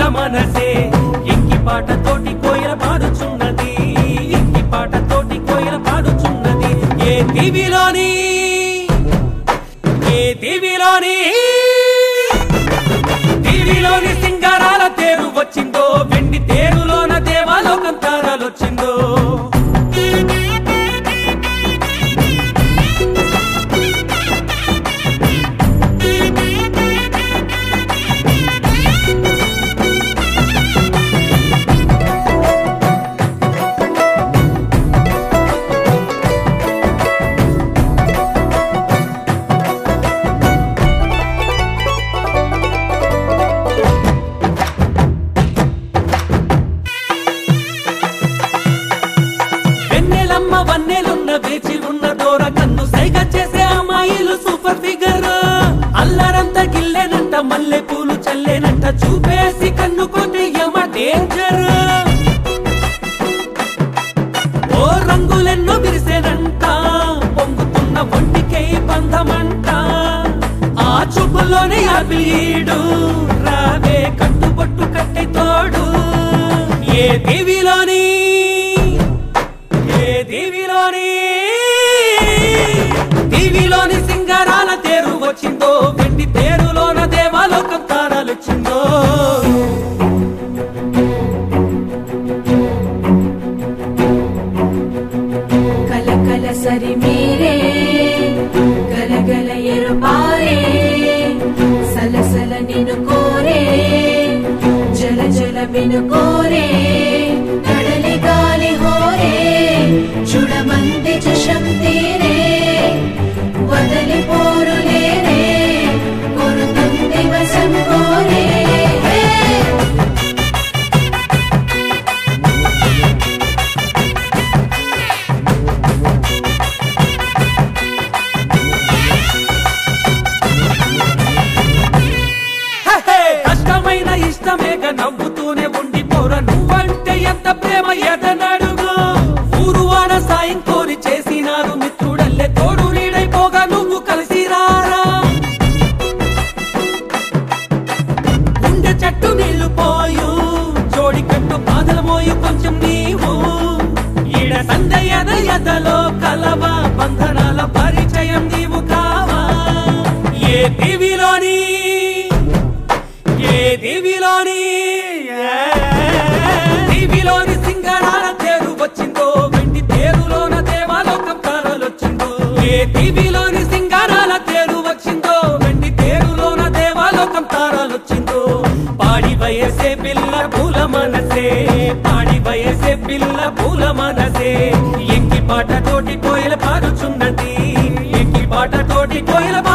మనసే ఎంకి పాట తోటి కోయిల పాడుచున్నది ఎంకి పాట తోటి కోయిల పాడుచున్నది ఏ దివిలోని ఏ దివిలోని దివిలోని సింగారాల తేరు వచ్చిందో వెండి తేరులోన దేవాలోకం తారాలొచ్చిందో వెన్నెలమ్మ వన్నెలున్న వేచి ఉన్న దూర కన్ను సైగ చేసే అమ్మాయిలు సూపర్ ఫిగర్ అల్లరంత గిల్లెనంట మల్లె పూలు చల్లేనంట చూపేసి కన్ను కొట్టి యమ డేంజర్ ఓ రంగులెన్నో విరిసేనంట పొంగుతున్న ఒంటికై బంధమంట ఆ చూపులోనే ఆపిలీడు రావే కట్టుబొట్టు కట్టె తోడు ఏ దేవిలోని ఏ దేవిలోని దేవిలోని సింగారాల తేరు వచ్చిందో వెండి తేరులోన దేవాలోకం తారాలొచ్చిందో కల కల సరి మీరే గల గల ఎరుపారే సలసల నిన్ను కోరే జల జల విను కోరే కడలి గాలి హోరే చూడమంది చషం తీరే వదలి పోరులేరే కొరుతుంది వసం కోరే హహే! కష్టమైన ఇష్టమేగా నవ్వుతూనే ఉండి పోర నువ్వంటే ఎంత ప్రేమ ఎదనడుగు ఊరు వాడ సాయం కోరి చేసినారు మిత్రుడల్లే తోడు నీడైపోగా నువ్వు కలిసి రారా గుండె చెట్టు నీళ్లు పోయు జోడి కట్టు బాధల మోయు కొంచెం నీవు ఈడ సందయన ఎదలో కలవ బంధనాల పరిచయం నీవు కావా ఏ దివిలోని ఏ దివిలోని దివిలోని సింగరాల తేరు వచ్చిందో వెండి తేరులోన దేవాలోకం తారలొచ్చిందో ఏ దివిలోని సింగారాల తేరు వచ్చిందో వెండి తేరులోన దేవాలోకం తారాలొచ్చిందో పాడి వయసే పిల్ల పూల మనసే పాడి వయసే పిల్ల పూల మనసే ఎంకి పాట తోటి కోయిల పాడుచున్నది ఎంకి పాట తోటి కోయిల